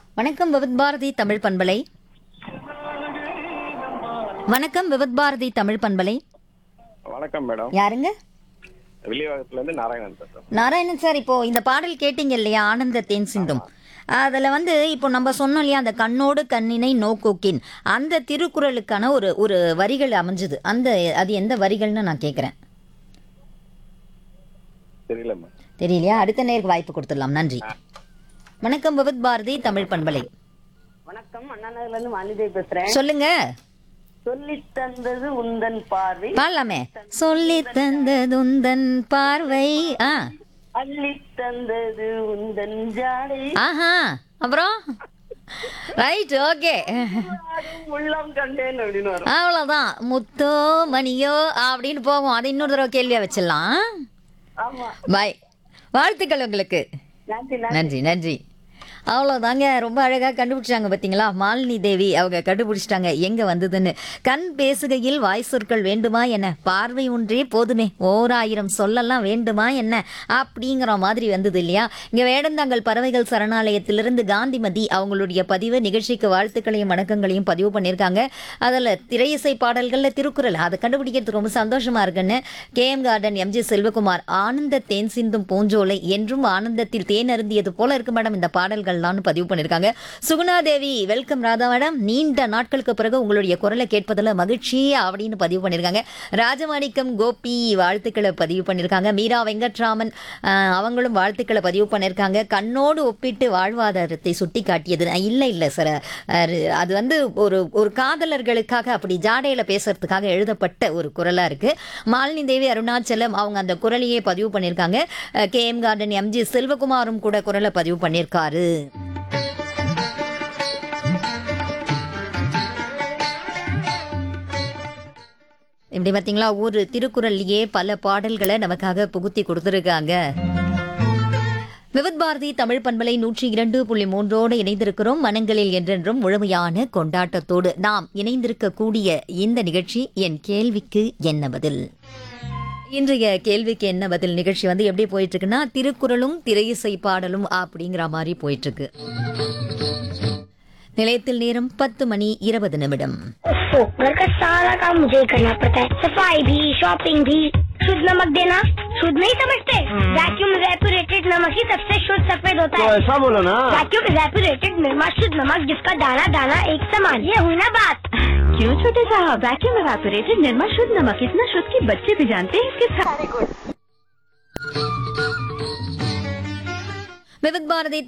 வணக்கம் விவித் பாரதி தமிழ் பண்பலை வணக்கம் விவித் பாரதி தமிழ் பண்பலை வணக்கம் மேடம் யாருங்க வில்லிவாக்கத்துல இருந்து நாராயணன் பேசுறேன் நாராயணன் சார் இப்போ இந்த பாடல் கேட்டீங்க இல்லையா ஆனந்த தேன் சிந்தும் அதுல வந்து இப்போ நம்ம சொன்னோம் இல்லையா அந்த கண்ணோடு கண்ணினை நோக்கோக்கின் அந்த திருக்குறளுக்கான ஒரு ஒரு வரிகள் அமைஞ்சது அந்த அது எந்த வரிகள்னு நான் கேட்குறேன் தெரியல மேம் தெரியலையா அடுத்த நேருக்கு வாய்ப்பு கொடுத்துடலாம் நன்றி வணக்கம் விவித் பாரதி தமிழ் பண்பலை வணக்கம் அண்ணா நகர்ல இருந்து வாணிதே பேசுறேன் சொல்லுங்க சொல்லி தந்தது உந்தன் பார்வை பாடலாமே சொல்லி தந்ததுந்தன் பார்வை ஆ அள்ளி தந்தது உந்தன் ஜாடை ஆஹா அப்புறம் ரைட் ஓகே ஆடும் உள்ளம் கண்டேன் அப்படின்னு வரும் அவ்வளோதான் முத்தோ மணியோ அப்படின்னு போகும் அதை இன்னொரு தடவை கேள்வியா வச்சிடலாம் ஆமா பாய் வாழ்த்துக்கள் உங்களுக்கு நன்றி நன்றி நன்றி அவ்வளோதாங்க ரொம்ப அழகாக கண்டுபிடிச்சாங்க பார்த்தீங்களா மாலினி தேவி அவங்க கண்டுபிடிச்சிட்டாங்க எங்கே வந்ததுன்னு கண் பேசுகையில் வாய் சொற்கள் வேண்டுமா என்ன பார்வை ஒன்றே போதுமே ஓர் ஆயிரம் சொல்லலாம் வேண்டுமா என்ன அப்படிங்கிற மாதிரி வந்தது இல்லையா இங்கே வேடந்தாங்கல் பறவைகள் சரணாலயத்திலிருந்து காந்திமதி அவங்களுடைய பதிவு நிகழ்ச்சிக்கு வாழ்த்துக்களையும் வணக்கங்களையும் பதிவு பண்ணியிருக்காங்க அதில் திரையிசை பாடல்களில் திருக்குறள் அதை கண்டுபிடிக்கிறதுக்கு ரொம்ப சந்தோஷமா இருக்குன்னு K M garden MG Selvakumar ஆனந்த தேன் சிந்தும் பூஞ்சோலை என்றும் ஆனந்தத்தில் தேன் அருந்தியது போல இருக்கு மேடம் இந்த பாடல்கள்லாம்னு பதிவு பண்ணியிருக்காங்க சுகுணா தேவி வெல்கம் ராதா மேடம் நீண்ட நாட்களுக்கு பிறகு உங்களுடைய குரலை கேட்பதில் மகிழ்ச்சி அப்படின்னு பதிவு பண்ணியிருக்காங்க ராஜமாணிக்கம் கோபி வாழ்த்துக்களை பதிவு பண்ணியிருக்காங்க மீரா வெங்கட்ராமன் ஆஹ், அவங்களும் வாழ்த்துக்களை பதிவு பண்ணியிருக்காங்க கண்ணோடு ஒப்பிட்டு வாழ்வாதாரத்தை சுட்டி காட்டியது அஹ், இல்லை இல்லை சார் அது வந்து ஒரு ஒரு காதலர்களுக்காக அப்படி ஜாடையில பேசுறதுக்காக எழுதப்பட்ட ஒரு குரலா இருக்கு மாலினி தேவி அருணாச்சலம் அவங்க அந்த குரலையே பதிவு பண்ணியிருக்காங்க கே எம் கார்டன் எம்ஜி செல்வகுமாரும் கூட குரலை பதிவு பண்ணியிருக்காரு இப்படி பார்த்தீங்களா ஒரு திருக்குறள்லயே பல பாடல்களை நமக்காக புகுத்தி கொடுத்துருக்காங்க விவித் பாரதி தமிழ் பண்பலை நூற்றி இரண்டு புள்ளி மூன்றோடு இணைந்திருக்கிறோம் மனங்களில் என்றென்றும் முழுமையான கொண்டாட்டத்தோடு நாம் இணைந்திருக்கக்கூடிய இந்த நிகழ்ச்சி என் கேள்விக்கு என்ன பதில் இன்றைய கேள்விக்கு என்ன பதில் நிகழ்ச்சி வந்து எப்படி போயிட்டு இருக்குன்னா திருக்குறளும் திரையிசை பாடலும் அப்படிங்கிற மாதிரி போயிட்டு இருக்கு நிலையத்தில் நேரம் பத்து மணி இருபது நிமிடம் ओफो, घर का सारा काम मुझे ही करना पड़ता है सफाई भी शॉपिंग भी शुद्ध नमक देना शुद्ध नहीं समझते वैक्यूम रेपुरेटेड नमक ही सबसे शुद्ध सफेद होता है ऐसा बोलो ना वैक्यूम रेपुरेटेड निर्मा शुद्ध नमक जिसका दाना दाना एक समान ये हुई ना बात क्यों छोटे साहब वैक्यूम एवापोरेटेड निर्मा शुद्ध नमक इतना शुद्ध कि बच्चे भी जानते हैं इसके साथ விவித் பாரதி